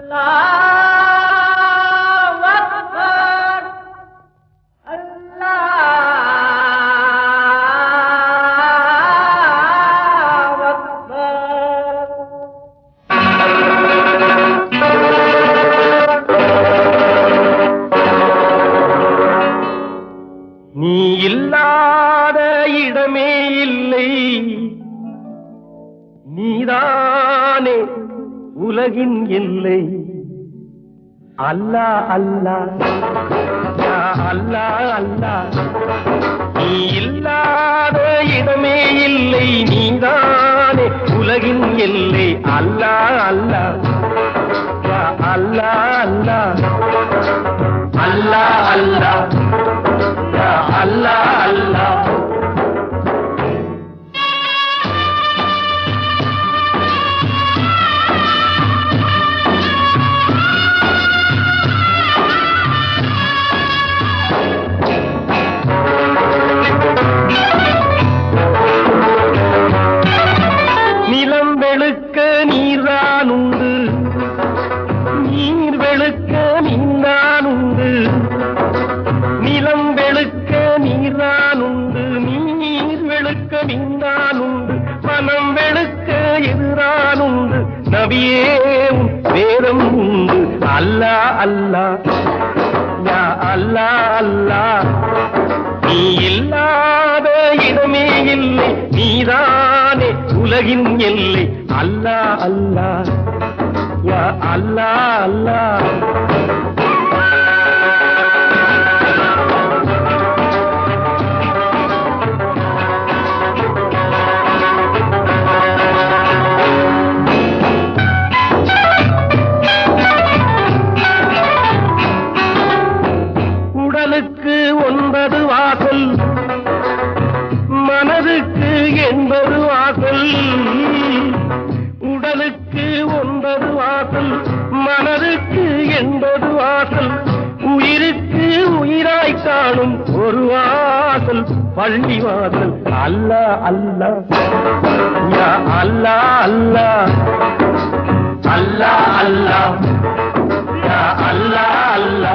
الله أكبر الله أكبر நீ இல்லாத இடமே இல்லை நீதானே உலகின் எல்லை அல்லா அல்லா யா அல்லா அல்லா நீ இல்லாத இடமே இல்லை நீதானே உலகின் எல்லை அல்லா அல்லா யா அல்லா அல்லா அல்லா அல்லா யா அல்லா அல்லா நிலம் வெளுக்க நீர்தான் உண்டு நீர் வெளுக்க நீர்தான் உண்டு நிலம் வெளுக்க நீர்தான் உண்டு நீர் வெளுக்க நீர்தான் உண்டு மனம் வெளுக்க எதிரான் உண்டு நபியே உன் வேதம் உண்டு அல்லா அல்லா யா அல்லா அல்லா நீ இல்லாத இடமே இல்லை நீதானே உலகின் எல்லை அல்லா அல்லா யா அல்லா அல்லா உடலுக்கு ஒன்பது வாசல் மனதுக்கு எண்பது வாசல் உடலுக்கு ஒன்பது வாசல் மனதுக்கு எண்பது வாசல் உயிருக்கு உயிராய் காணும் ஒரு வாசல் பள்ளி வாசல் அல்லா அல்லா யா அல்லா அல்லா அல்லா அல்லா யா அல்லா அல்லா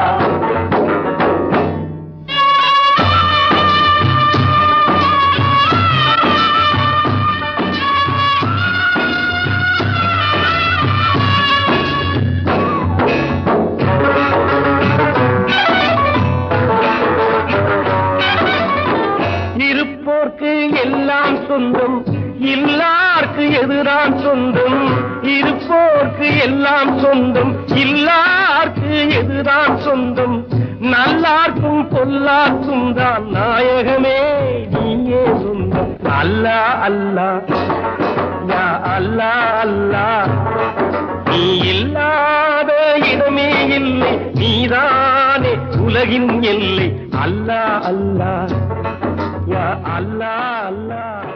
இருப்போர்க்கு எல்லாம் சொந்தம் இல்லார்க்கு எதிரான் சொந்தம் இருப்போர்க்கு எல்லாம் சொந்தம் இல்லார்க்கு எதிரான் சொந்தம் நல்லார்க்கும் பொல்லார்க்கும் தான் நாயகமே நீயே சொந்தம் அல்லா அல்லா யா அல்லா அல்லா நீ இல்லாத இடமே இல்லை நீதானே உலகின் எல்லை அல்லா அல்லா யா அல்லா அல்லா